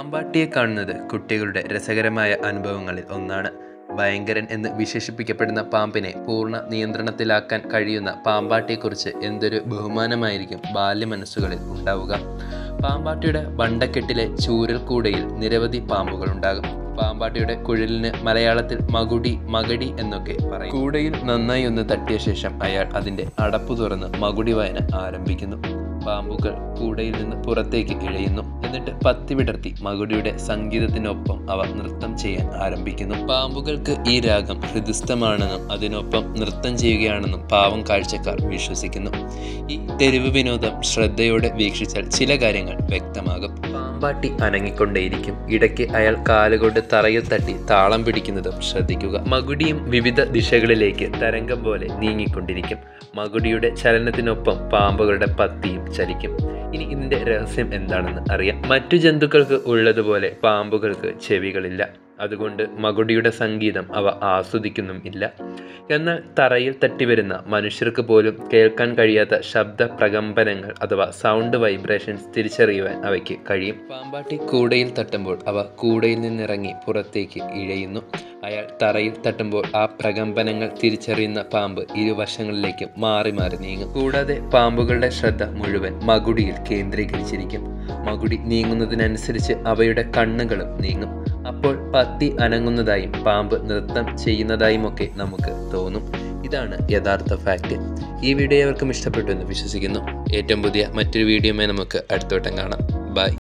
പാമ്പാട്ടിയെ കാണുന്നത് കുട്ടികളുടെ രസകരമായ അനുഭവങ്ങളിൽ ഒന്നാണ് ഭയങ്കരൻ എന്ന് വിശേഷിപ്പിക്കപ്പെടുന്ന പാമ്പിനെ പൂർണ്ണ നിയന്ത്രണത്തിലാക്കാൻ കഴിയുന്ന പാമ്പാട്ടിയെക്കുറിച്ച് എന്തൊരു ബഹുമാനമായിരിക്കും ബാല്യമനസ്സുകളിൽ ഉണ്ടാവുക പാമ്പാട്ടിയുടെ വണ്ടക്കെട്ടിലെ ചൂരൽ കൂടയിൽ നിരവധി പാമ്പുകൾ ഉണ്ടാകും പാമ്പാട്ടിയുടെ കുഴലിന് മലയാളത്തിൽ മകുടി മകടി എന്നൊക്കെ പറയും കൂടയിൽ നന്നായി ഒന്ന് തട്ടിയ ശേഷം അയാൾ അതിൻ്റെ അടപ്പു തുറന്ന് മകുടി വായന ആരംഭിക്കുന്നു പാമ്പുകൾ കൂടയിൽ നിന്ന് പുറത്തേക്ക് ഇഴയുന്നു എന്നിട്ട് പത്തി വിടർത്തി മകുടിയുടെ സംഗീതത്തിനൊപ്പം അവ നൃത്തം ചെയ്യാൻ ആരംഭിക്കുന്നു പാമ്പുകൾക്ക് ഈ രാഗം ഹൃദയസ്ഥമാണെന്നും അതിനൊപ്പം നൃത്തം ചെയ്യുകയാണെന്നും പാവം കാഴ്ചക്കാർ വിശ്വസിക്കുന്നു ഈ തെരുവ് വിനോദം ശ്രദ്ധയോടെ വീക്ഷിച്ചാൽ ചില കാര്യങ്ങൾ വ്യക്തമാകും പാമ്പാട്ടി അനങ്ങിക്കൊണ്ടേയിരിക്കും ഇടയ്ക്ക് അയാൾ കാലുകൊണ്ട് തറയിൽ തട്ടി താളം പിടിക്കുന്നതും ശ്രദ്ധിക്കുക മകുടിയും വിവിധ ദിശകളിലേക്ക് തരംഗം പോലെ നീങ്ങിക്കൊണ്ടിരിക്കും മകുടിയുടെ ചലനത്തിനൊപ്പം പാമ്പുകളുടെ പത്തിയും ചലിക്കും ഇനി ഇതിൻ്റെ രഹസ്യം എന്താണെന്ന് അറിയാം മറ്റു ജന്തുക്കൾക്ക് ഉള്ളതുപോലെ പാമ്പുകൾക്ക് ചെവികളില്ല അതുകൊണ്ട് മകുടിയുടെ സംഗീതം അവ ആസ്വദിക്കുന്നും ഇല്ല എന്നാൽ തറയിൽ തട്ടിവരുന്ന മനുഷ്യർക്ക് പോലും കേൾക്കാൻ കഴിയാത്ത ശബ്ദ പ്രകമ്പനങ്ങൾ അഥവാ സൗണ്ട് വൈബ്രേഷൻസ് തിരിച്ചറിയുവാൻ അവയ്ക്ക് കഴിയും പാമ്പാട്ടി കൂടയിൽ തട്ടുമ്പോൾ അവ കൂടയിൽ നിന്നിറങ്ങി പുറത്തേക്ക് ഇഴയുന്നു അയാൾ തറയിൽ തട്ടുമ്പോൾ ആ പ്രകമ്പനങ്ങൾ തിരിച്ചറിയുന്ന പാമ്പ് ഇരുവശങ്ങളിലേക്കും മാറി മാറി നീങ്ങും കൂടാതെ പാമ്പുകളുടെ ശ്രദ്ധ മുഴുവൻ മകുടിയിൽ കേന്ദ്രീകരിച്ചിരിക്കും മകുടി നീങ്ങുന്നതിനനുസരിച്ച് അവയുടെ കണ്ണുകളും നീങ്ങും അപ്പോൾ പത്തി അനങ്ങുന്നതായും പാമ്പ് നൃത്തം ചെയ്യുന്നതായും ഒക്കെ നമുക്ക് തോന്നും ഇതാണ് യഥാർത്ഥ ഫാക്റ്റ് ഈ വീഡിയോ അവർക്കും ഇഷ്ടപ്പെട്ടു എന്ന് വിശ്വസിക്കുന്നു ഏറ്റവും പുതിയ മറ്റൊരു വീഡിയോയുമായി നമുക്ക് അടുത്തോട്ടം കാണാം ബൈ